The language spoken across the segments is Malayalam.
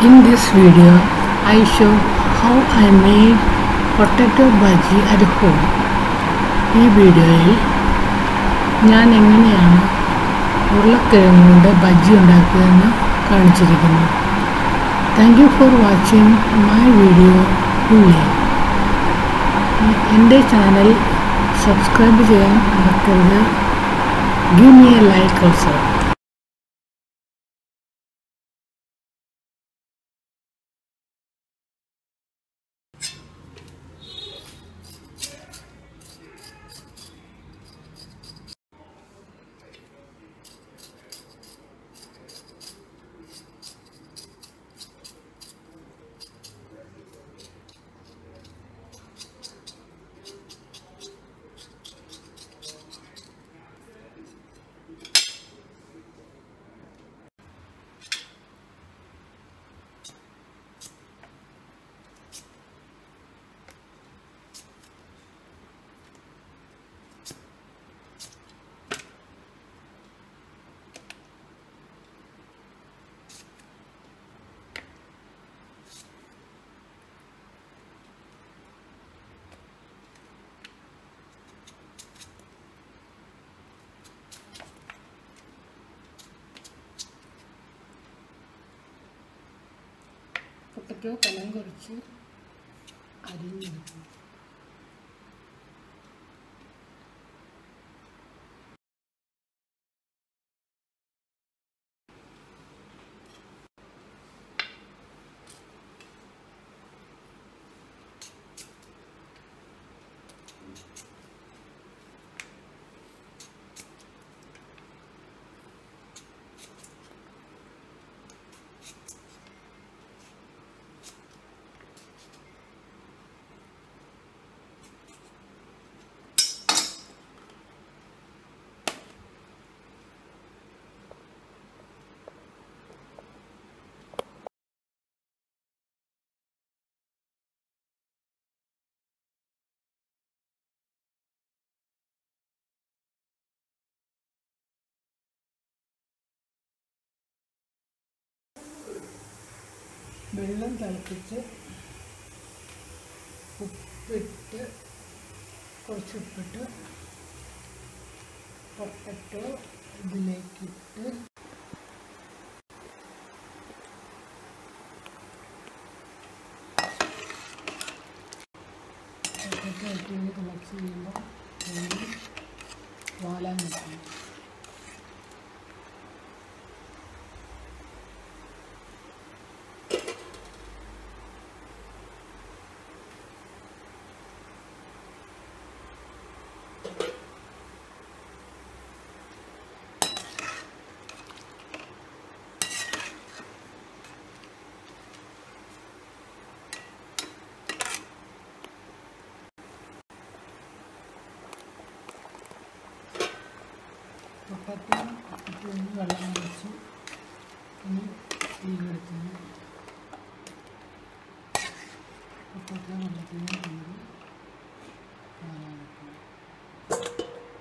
In this video, I show how I made potato bhaji at home. ഈ വീഡിയോയിൽ ഞാൻ എങ്ങനെയാണ് ഉരുളക്കിഴങ്ങ് കൊണ്ട് ബജ്ജി ഉണ്ടാക്കുകയെന്ന് കാണിച്ചിരിക്കുന്നു thank you for watching my video fully എൻ്റെ ചാനൽ സബ്സ്ക്രൈബ് ചെയ്യാൻ മറക്കരുത് give me a like also potato കലം കുറച്ച് അരിഞ്ഞെടുക്കും വെള്ളം തിളപ്പിച്ച് ഉപ്പിട്ട് കുറച്ച് ഉപ്പിട്ട് പൊട്ടറ്റോ ഇതിലേക്കിട്ട് പൊട്ടറ്റോ ഇട്ട് തിളച്ച് കഴിയുമ്പോൾ വെള്ളം വാലാൻ വെക്കണം പൊട്ടറ്റോ ഇട്ട് ഒന്ന് വെള്ളം ഒഴിച്ച് ഇനി തീ കൊടുക്കുന്നു പൊട്ടറ്റോ വെള്ളത്തിന് കയറി വാലാൻ വെക്കണം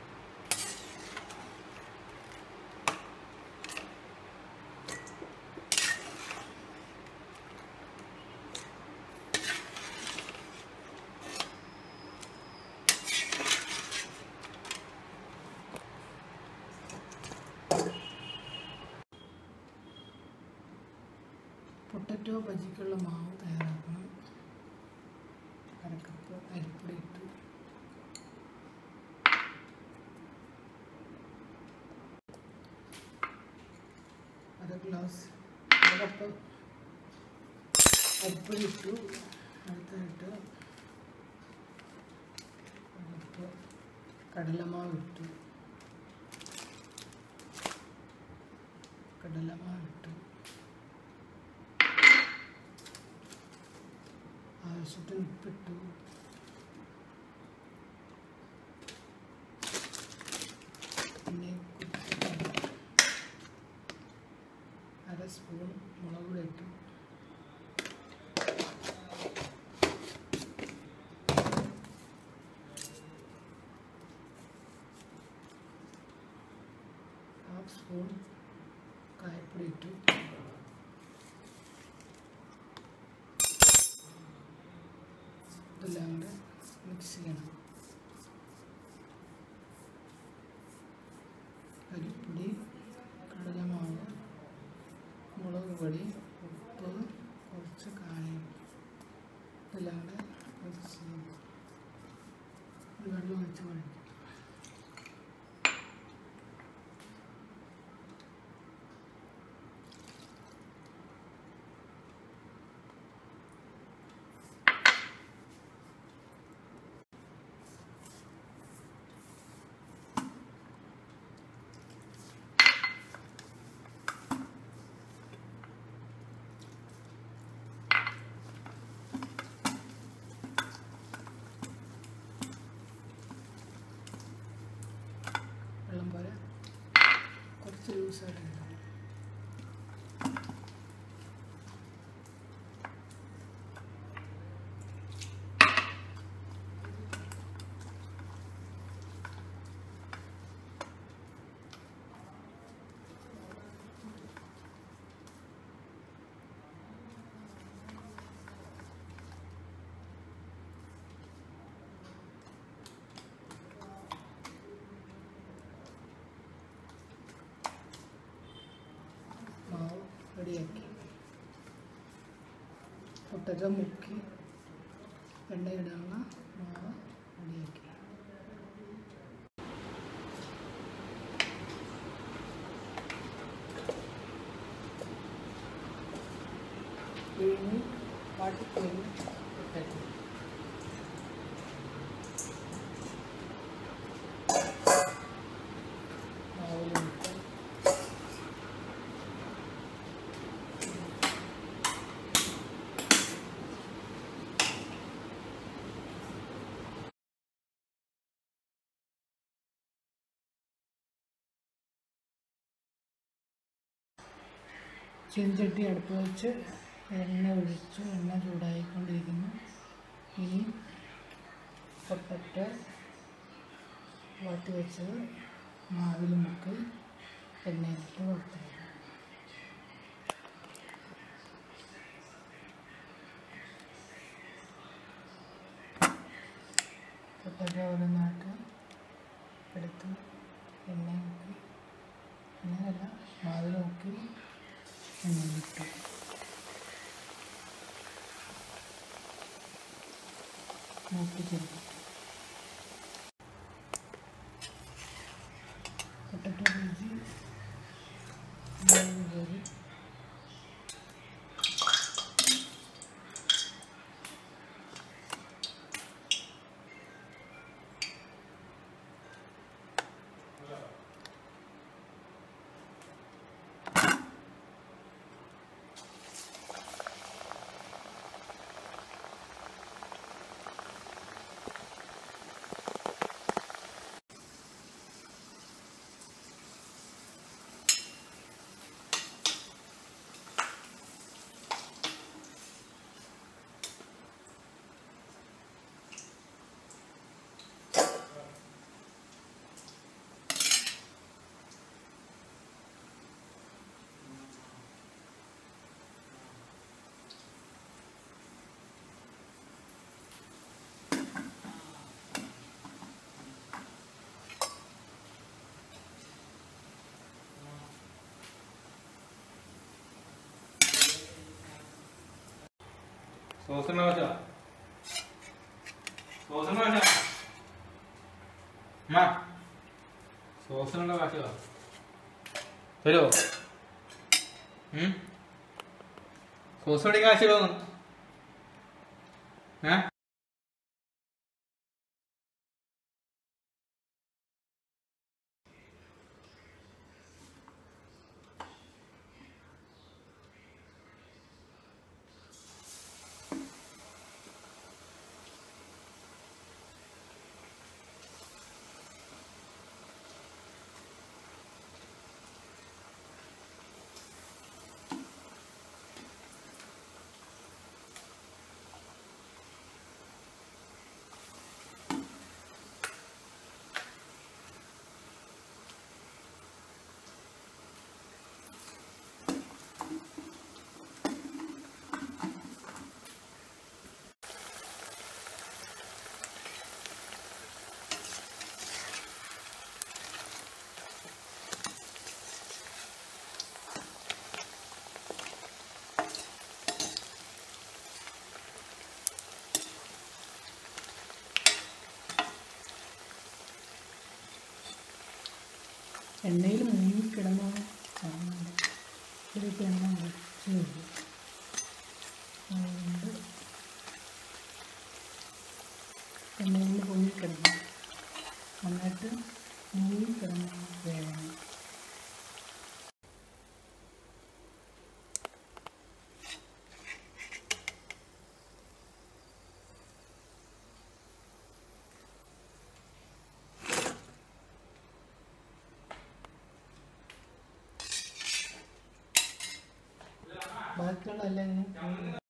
പൊട്ടറ്റോ ബജിക്കുള്ള മാവ് തയ്യാറാക്കണം അരക്കപ്പ് അരിപ്പൊടി ഇട്ട് അര ഗ്ലാസ് അരക്കപ്പ് അരിപ്പൊടി ഇട്ടു അടുത്തായിട്ട് അരക്കപ്പ് കടലമാവ് ഇട്ടു കടലമാവ് ഇട്ടു ആവശ്യത്തിന് ഉപ്പിട്ടു പിന്നെ അര സ്പൂൺ മുളക് പൊടി ഇട്ടു ഹാഫ് സ്പൂൺ കായപ്പൊടി ഇട്ടു ഇതെല്ലാം കൂടെ മിക്സ് ചെയ്യണം അരിപ്പൊടി കടലമാവ് മുളക് പൊടി ഉപ്പ് കുറച്ച് കായം ഇതെല്ലാം കൂടെ മിക്സ് ചെയ്യും ഒരു വെള്ളം ഒഴിച്ച് കുഴക്കും വെള്ളം പോലെ കുറച്ച് ലൂസായിട്ട് ഇടണം മാവ് റെഡിയാക്കി പൊട്ടറ്റോ മുക്കി എണ്ണയിടാനുള്ള മാവ് റെഡിയാക്കി പിഴിഞ്ഞ് വാട്ടിക്കോരി പൊട്ടറ്റോ മാവിലിട്ട് ചീൻചട്ടി അടുപ്പ് വെച്ച് എണ്ണ ഒഴിച്ചു എണ്ണ ചൂടായിക്കൊണ്ടിരിക്കുന്നു ഇനി പൊട്ടറ്റോ വാട്ടി വെച്ചത് മാവിൽ മുക്കി എണ്ണയിലിട്ട് വറുത്തെടുക്കും പൊട്ടറ്റോ ഓരോന്നായിട്ട് എടുത്ത് എണ്ണ മുക്കി എണ്ണയല്ല മാവിൽ മുക്കി എണ്ണയിലിട്ടു മൂപ്പിച്ചെടുക്കും പൊട്ടറ്റോ ബജി മുളക് കറി സോസിന്റെ ആവശ്യ സോസിന്റെ ആവശ്യ അമ്മ സോസിനുള്ള കാശ് തരുമോ സോസ് വേണ്ടി കാശ് തരുമോ ഏ എണ്ണയിൽ മുങ്ങി കിടന്ന് കാണുന്നുണ്ട് ഇതിലേക്ക് എണ്ണ ഒഴിച്ച് വരും അതുകൊണ്ട് എണ്ണയിൽ പൊങ്ങിക്കിടന്നു നന്നായിട്ട് മുങ്ങിക്കിടന്ന് വേണം ബാക്കിയുള്ള എല്ലാം ഇങ്ങനെ